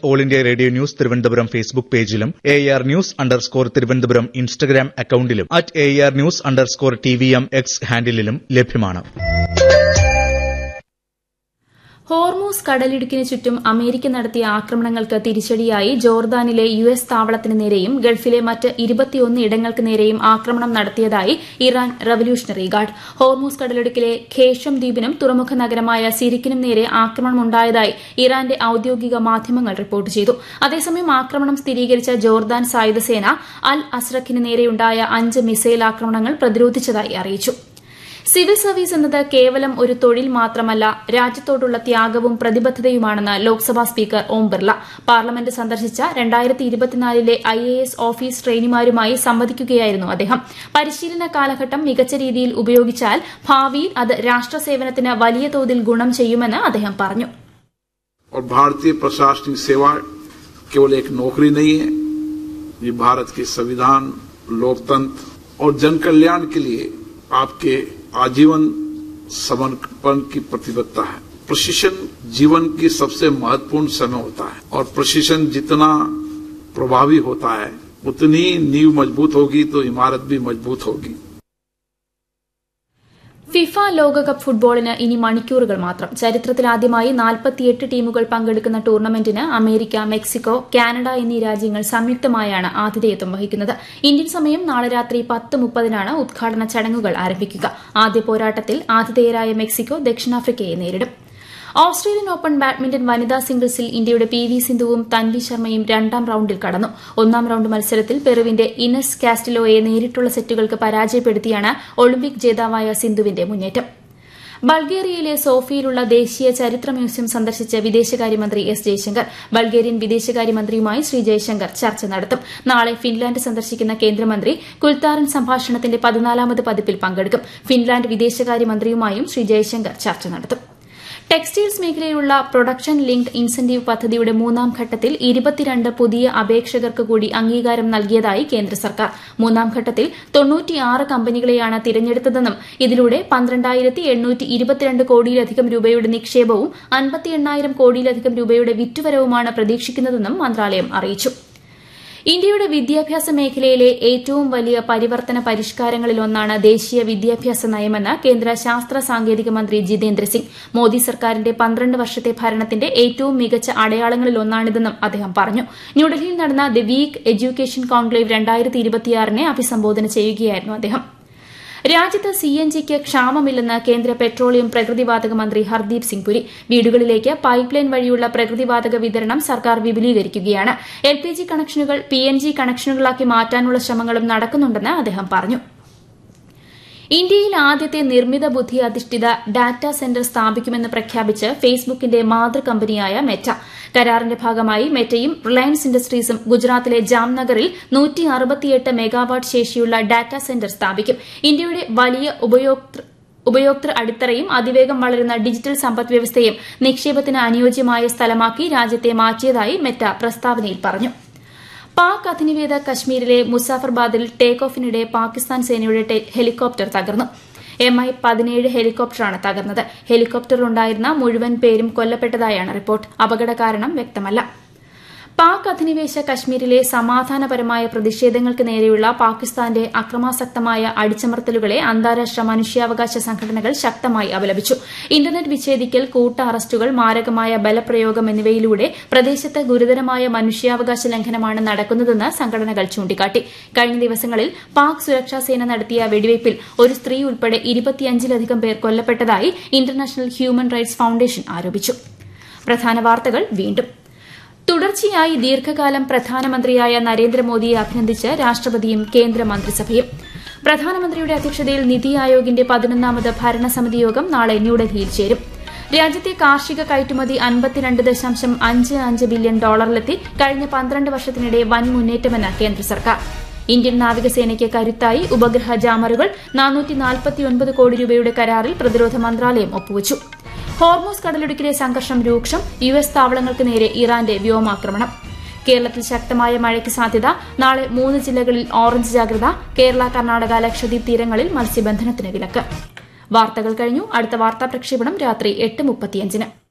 all India radio news Thiruvananthapuram Facebook പേജിലും A R news underscore Thiruvananthapuram Instagram അക്കൌണ്ടിലും at A R news underscore T V M X ഹാൻഡിലും ലഭ്യമാണ് Hormuz കടലിടുക്കിന് ചുറ്റും America നടത്തിയ ആക്രമണങ്ങൾക്ക് തിരിച്ചടിയായി ജോർദാനിലെ യു എസ് താവളത്തിന് നേരെയും ഗൾഫിലെ മറ്റ് ഇരുപത്തിയൊന്ന് ഇടങ്ങൾക്ക് നേരെയും ആക്രമണം നടത്തിയതായി ഇറാൻ റവല്യൂഷണറി ഗാർഡ് ഹോർമൂസ് കടലിടുക്കിലെ ഖേഷം ദ്വീപിനും തുറമുഖ നഗരമായ സിരിക്കിനും നേരെ ആക്രമണമുണ്ടായതായി ഇറാന്റെ ഔദ്യോഗിക മാധ്യമങ്ങൾ റിപ്പോർട്ട് ചെയ്തു അതേസമയം ആക്രമണം സ്ഥിരീകരിച്ച ജോർദാൻ സായുധസേന അൽ അസ്രഖിന് നേരെയുണ്ടായ അഞ്ച് മിസൈൽ ആക്രമണങ്ങൾ പ്രതിരോധിച്ചതായി അറിയിച്ചു സിവിൽ സർവീസ് എന്നത് കേവലം ഒരു തൊഴിൽ മാത്രമല്ല രാജ്യത്തോടുള്ള ത്യാഗവും പ്രതിബദ്ധതയുമാണെന്ന് ലോക്സഭാ സ്പീക്കർ ഓം ബിർള പാർലമെന്റ് സന്ദർശിച്ച രണ്ടായിരത്തി ഇരുപത്തിനാലിലെ ഐ എ എസ് ഓഫീസ് ട്രെയിനിമാരുമായി സംവദിക്കുകയായിരുന്നു അദ്ദേഹം പരിശീലന കാലഘട്ടം മികച്ച രീതിയിൽ ഉപയോഗിച്ചാൽ ഭാവിയിൽ അത് രാഷ്ട്രസേവനത്തിന് വലിയ തോതിൽ ഗുണം ചെയ്യുമെന്ന് അദ്ദേഹം പറഞ്ഞു और भारतीय प्रशासनिक सेवा केवल एक नौकरी नहीं है ये भारत के संविधान लोकतंत्र और जन कल्याण के लिए आपके आजीवन समर्पण की प्रतिबद्धता है प्रशिक्षण जीवन की सबसे महत्वपूर्ण समय होता है और प्रशिक्षण जितना प्रभावी होता है उतनी नींव मजबूत होगी तो इमारत भी मजबूत होगी ഫിഫ ലോകകപ്പ് ഫുട്ബോളിന് ഇനി മണിക്കൂറുകൾ മാത്രം ചരിത്രത്തിലാദ്യമായി നാൽപ്പത്തിയെട്ട് ടീമുകൾ പങ്കെടുക്കുന്ന ടൂർണമെന്റിന് അമേരിക്ക മെക്സിക്കോ കാനഡ എന്നീ രാജ്യങ്ങൾ സംയുക്തമായാണ് ആതിഥേയത്വം വഹിക്കുന്നത് ഇന്ത്യൻ സമയം നാളെ രാത്രി പത്ത് മുപ്പതിനാണ് ഉദ്ഘാടന ചടങ്ങുകൾ ആരംഭിക്കുക ആദ്യ പോരാട്ടത്തിൽ ആതിഥേയരായ മെക്സിക്കോ ദക്ഷിണാഫ്രിക്കയെ നേരിടും ഓസ്ട്രേലിയൻ ഓപ്പൺ ബാഡ്മിന്റൺ വനിതാ സിംഗിൾസിൽ ഇന്ത്യയുടെ പി വി സിന്ധുവും തൻവി ശർമ്മയും രണ്ടാം റൌണ്ടിൽ കടന്നു ഒന്നാം റൌണ്ട് മത്സരത്തിൽ പെറുവിന്റെ ഇനസ് കാസ്റ്റിലോയെ നേരിട്ടുള്ള സെറ്റുകൾക്ക് പരാജയപ്പെടുത്തിയാണ് ഒളിമ്പിക് ജേതാവായ സിന്ധുവിന്റെ മുന്നേറ്റം ബൾഗേറിയയിലെ സോഫിയയിലുള്ള ദേശീയ ചരിത്ര മ്യൂസിയം സന്ദർശിച്ച വിദേശകാര്യമന്ത്രി എസ് ജയശങ്കർ ബൾഗേറിയൻ വിദേശകാര്യമന്ത്രിയുമായി ശ്രീ ജയശങ്കർ ചർച്ച നടത്തും നാളെ ഫിൻലാൻഡ് സന്ദർശിക്കുന്ന കേന്ദ്രമന്ത്രി കുൽത്താരൻ സംഭാഷണത്തിന്റെ പതിനാലാമത് പതിപ്പിൽ പങ്കെടുക്കും ഫിൻലാൻഡ് വിദേശകാര്യമന്ത്രിയുമായും ശ്രീ ജയശങ്കർ ചർച്ച നടത്തും ടെക്സ്റ്റൈൽസ് മേഖലയിലുള്ള പ്രൊഡക്ഷൻ ലിങ്ക്ഡ് ഇൻസെന്റീവ് പദ്ധതിയുടെ മൂന്നാം ഘട്ടത്തിൽ ഇരുപത്തിരണ്ട് പുതിയ അപേക്ഷകർക്ക് കൂടി അംഗീകാരം നൽകിയതായി കേന്ദ്ര സർക്കാർ മൂന്നാം ഘട്ടത്തിൽ തൊണ്ണൂറ്റിയാറ് കമ്പനികളെയാണ് തിരഞ്ഞെടുത്തതെന്നും ഇതിലൂടെ പന്ത്രണ്ടായിരത്തി എണ്ണൂറ്റി ഇരുപത്തിരണ്ട് കോടിയിലധികം രൂപയുടെ നിക്ഷേപവും അൻപത്തി എണ്ണായിരം കോടിയിലധികം രൂപയുടെ വിറ്റുവരവുമാണ് പ്രതീക്ഷിക്കുന്നതെന്നും മന്ത്രാലയം അറിയിച്ചു ഇന്ത്യയുടെ വിദ്യാഭ്യാസ മേഖലയിലെ ഏറ്റവും വലിയ പരിവർത്തന പരിഷ്കാരങ്ങളിലൊന്നാണ് ദേശീയ വിദ്യാഭ്യാസ നയമെന്ന് കേന്ദ്ര ശാസ്ത്ര സാങ്കേതിക മന്ത്രി ജിതേന്ദ്ര സിംഗ് മോദി സർക്കാരിന്റെ പന്ത്രണ്ട് വർഷത്തെ ഭരണത്തിന്റെ ഏറ്റവും മികച്ച അടയാളങ്ങളിലൊന്നാണിതെന്നും അദ്ദേഹം പറഞ്ഞു ന്യൂഡൽഹിയിൽ നടന്ന ദി വീക്ക് എഡ്യൂക്കേഷൻ കോൺക്ലേവ് രണ്ടായിരത്തി ഇരുപത്തിയാറിനെ അഭിസംബോധന ചെയ്യുകയായിരുന്നു അദ്ദേഹം രാജ്യത്ത് സി എൻ ജിക്ക് ക്ഷാമമില്ലെന്ന് കേന്ദ്ര പെട്രോളിയം പ്രകൃതിവാതക മന്ത്രി ഹർദീപ് സിംഗ് പുരി വീടുകളിലേക്ക് പൈപ്പ് ലൈൻ വഴിയുള്ള പ്രകൃതിവാതക വിതരണം സർക്കാർ വിപുലീകരിക്കുകയാണ് എൽ പി ജി കണക്ഷനുകൾ പി എൻ ജി കണക്ഷനുകളാക്കി മാറ്റാനുള്ള ശ്രമങ്ങളും നടക്കുന്നുണ്ടെന്ന് അദ്ദേഹം പറഞ്ഞു ഇന്ത്യയിൽ ആദ്യത്തെ നിർമ്മിത ബുദ്ധി അധിഷ്ഠിത ഡാറ്റാ സെന്റർ സ്ഥാപിക്കുമെന്ന് പ്രഖ്യാപിച്ച് ഫേസ്ബുക്കിന്റെ മാതൃ കമ്പനിയായ മെറ്റ കരാറിന്റെ ഭാഗമായി മെറ്റയും റിലയൻസ് ഇൻഡസ്ട്രീസും ഗുജറാത്തിലെ ജാംനഗറിൽ മെഗാവാട്ട് ശേഷിയുള്ള ഡാറ്റാ സെന്റർ സ്ഥാപിക്കും ഇന്ത്യയുടെ വലിയ ഉപയോക്തൃ ഉപയോക്തൃ അടിത്തറയും അതിവേഗം വളരുന്ന ഡിജിറ്റൽ സമ്പദ് വ്യവസ്ഥയും നിക്ഷേപത്തിന് അനുയോജ്യമായ സ്ഥലമാക്കി രാജ്യത്തെ മാറ്റിയതായി മെറ്റ പ്രസ്താവനയിൽ പറഞ്ഞു പാക് അധിനിവേദ കശ്മീരിലെ മുസാഫർബാദിൽ ടേക്ക് ഓഫിനിടെ പാകിസ്ഥാൻ സേനയുടെ ഹെലികോപ്റ്റർ തകർന്നു എം ഐ പതിനേഴ് ഹെലികോപ്റ്ററാണ് തകർന്നത് ഹെലികോപ്റ്ററിലുണ്ടായിരുന്ന മുഴുവൻ പേരും കൊല്ലപ്പെട്ടതായാണ് റിപ്പോർട്ട് അപകട കാരണം വ്യക്തമല്ല പാക് അധിനിവേശ കശ്മീരിലെ സമാധാനപരമായ പ്രതിഷേധങ്ങൾക്ക് നേരെയുള്ള പാകിസ്ഥാന്റെ അക്രമാസക്തമായ അടിച്ചമർത്തലുകളെ അന്താരാഷ്ട്ര മനുഷ്യാവകാശ സംഘടനകൾ ശക്തമായി അപലപിച്ചു ഇന്റർനെറ്റ് വിച്ഛേദിക്കൽ കൂട്ട അറസ്റ്റുകൾ മാരകമായ ബലപ്രയോഗം എന്നിവയിലൂടെ പ്രദേശത്ത് ഗുരുതരമായ മനുഷ്യാവകാശ ലംഘനമാണ് നടക്കുന്നതെന്ന് സംഘടനകൾ ചൂണ്ടിക്കാട്ടി കഴിഞ്ഞ ദിവസങ്ങളിൽ പാക് സുരക്ഷാ സേന നടത്തിയ വെടിവയ്പിൽ ഒരു സ്ത്രീ ഉൾപ്പെടെ ഇരുപത്തിയഞ്ചിലധികം പേർ കൊല്ലപ്പെട്ടതായി ഇന്റർനാഷണൽ ഹ്യൂമൻ റൈറ്റ്സ് ഫൌണ്ടേഷൻ ആരോപിച്ചു പ്രധാന വാർത്തകൾ വീണ്ടും തുടർച്ചയായി ദീർഘകാലം പ്രധാനമന്ത്രിയായ നരേന്ദ്രമോദിയെ അഭിനന്ദിച്ച് രാഷ്ട്രപതിയും കേന്ദ്രമന്ത്രിസഭയും പ്രധാനമന്ത്രിയുടെ അധ്യക്ഷതയിൽ നിതി ആയോഗിന്റെ പതിനൊന്നാമത് ഭരണസമിതി യോഗം നാളെ ന്യൂഡൽഹിയിൽ ചേരും രാജ്യത്തെ കാർഷിക കയറ്റുമതി അൻപത്തിരണ്ട് ദശാംശം അഞ്ച് അഞ്ച് ബില്യൺ ഡോളറിലെത്തി കഴിഞ്ഞ പന്ത്രണ്ട് വർഷത്തിനിടെ വൻ മുന്നേറ്റമെന്ന് കേന്ദ്ര സർക്കാർ ഇന്ത്യൻ നാവികസേനയ്ക്ക് കരുത്തായി ഉപഗ്രഹ ജാമറുകൾ കോടി രൂപയുടെ കരാറിൽ പ്രതിരോധ മന്ത്രാലയം ഒപ്പുവച്ചു ഹോർമോസ് കടലിടുക്കിലെ സംഘർഷം രൂക്ഷം യു എസ് താവളങ്ങൾക്ക് നേരെ ഇറാന്റെ വ്യോമാക്രമണം കേരളത്തിൽ ശക്തമായ മഴയ്ക്ക് സാധ്യത നാളെ മൂന്ന് ജില്ലകളിൽ ഓറഞ്ച് ജാഗ്രത കേരള കർണാടക ലക്ഷദ്വീപ് തീരങ്ങളിൽ മത്സ്യബന്ധനത്തിന് വിലക്ക് വാർത്തകൾ കഴിഞ്ഞു അടുത്ത വാർത്താ പ്രക്ഷേപണം രാത്രി എട്ട് മുപ്പത്തിയഞ്ചിന്